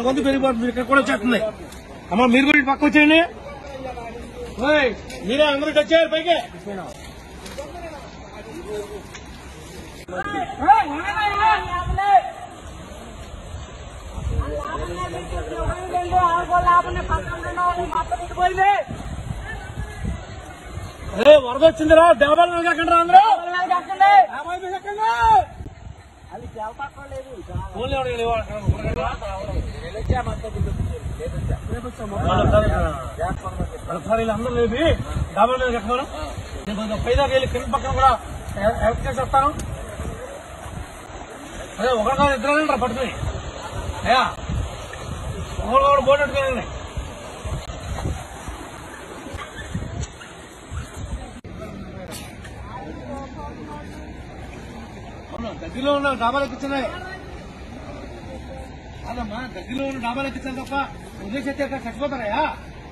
గొంతు పెరిగిపోతుంది ఇక్కడ కూడా వచ్చేస్తుంది అమ్మ మీరు కూడా ఇటు పక్క వచ్చేయండి ఓయ్, మీరే అందరూ ఇటు వచ్చారు పైకి అరే వరద వచ్చిందిరా డెబ్బై నెలలు కాకండి అందరూ యాభై ఐదు సెకండ్లు. ఫోన్లు ఎవరు లేవు అక్కడ. ఒకసారి వీళ్ళందరూ లేపి డాబా మీద కట్టమను నేను కొంచెం పైదాకా వెళ్ళి కింద పక్కన కూడా హెల్ప్ చేసి వస్తాను అదే ఒకరిసారి ఇద్దరు వెళ్ళండి పట్టుకుని అయ్యా ఒకరు ఒకరు బోర్డు పెట్టుకుని అవును దగ్గరలో ఉన్న డాబాలు ఎక్కించున్నాయి అదమ్మా దగ్గరలో ఉన్న డాబాలు ఎక్కించాలి తప్ప ఉద్దేశిస్తే అక్కడ చచ్చిపోతారయ్యా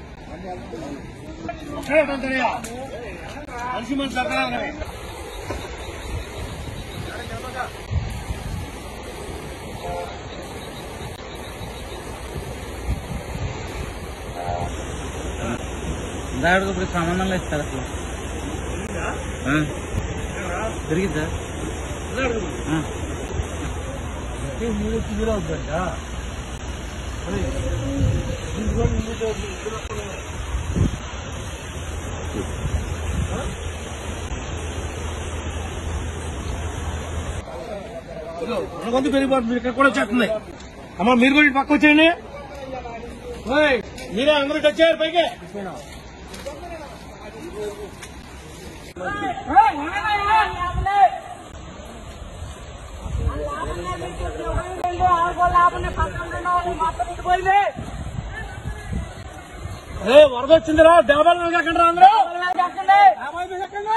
ఒక్కడే అంటారయ్యా మనిషి మనిషి అక్కడ దాడితో ఇప్పుడు సంబంధం లేదు సార్ అసలు ఆ. తిరిగిద్దా ఆ. మూడు కిలో అవుతుందా గొంతు పెరిగిపోతుంది ఇక్కడ కూడా వచ్చేస్తుంది అమ్మ మీరు కూడా ఇటు పక్క వచ్చేయండి ఓయ్, మీరే అందరూ ఇటు వచ్చారు పైకి అరే వరద వచ్చిందిరా డెబ్బై నెలలు కాకండి అందరూ యాభై ఐదు సెకండ్లు.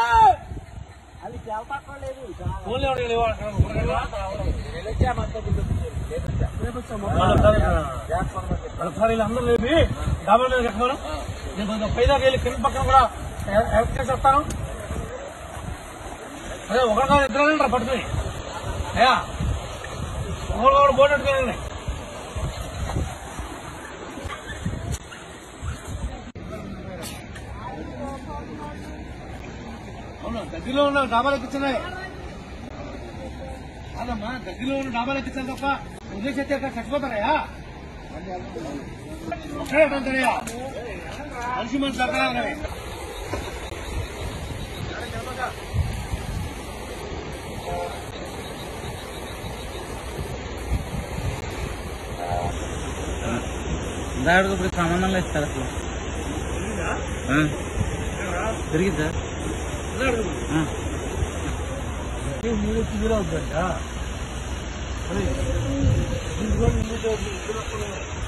ఫోన్లు ఎవరు లేవు అక్కడ. ఒకసారి వీళ్ళందరూ లేపి డాబా మీద కట్టమను నేను కొంచెం పైదాకా వెళ్ళి కింద పక్కన కూడా హెల్ప్ చేసి వస్తాను అదే ఒకరిసారి ఇద్దరు వెళ్ళండి పట్టుకుని అయ్యా ఒకరు ఒకరు బోర్డు పెట్టుకుని అవును దగ్గరలో ఉన్న డాబాలు ఎక్కించున్నాయి అదమ్మా దగ్గరలో ఉన్న డాబాలు ఎక్కించాలి తప్ప ఉద్దేశిస్తే అక్కడ చచ్చిపోతారయ్యా ఒక్కడే అంటారయ్యా మనిషి మనిషి అక్కడ దాడితో ఇప్పుడు సంబంధం లేదు సార్ అసలు ఆ. తిరిగిద్దా ఆ. మూడు కిలో అవుతుందా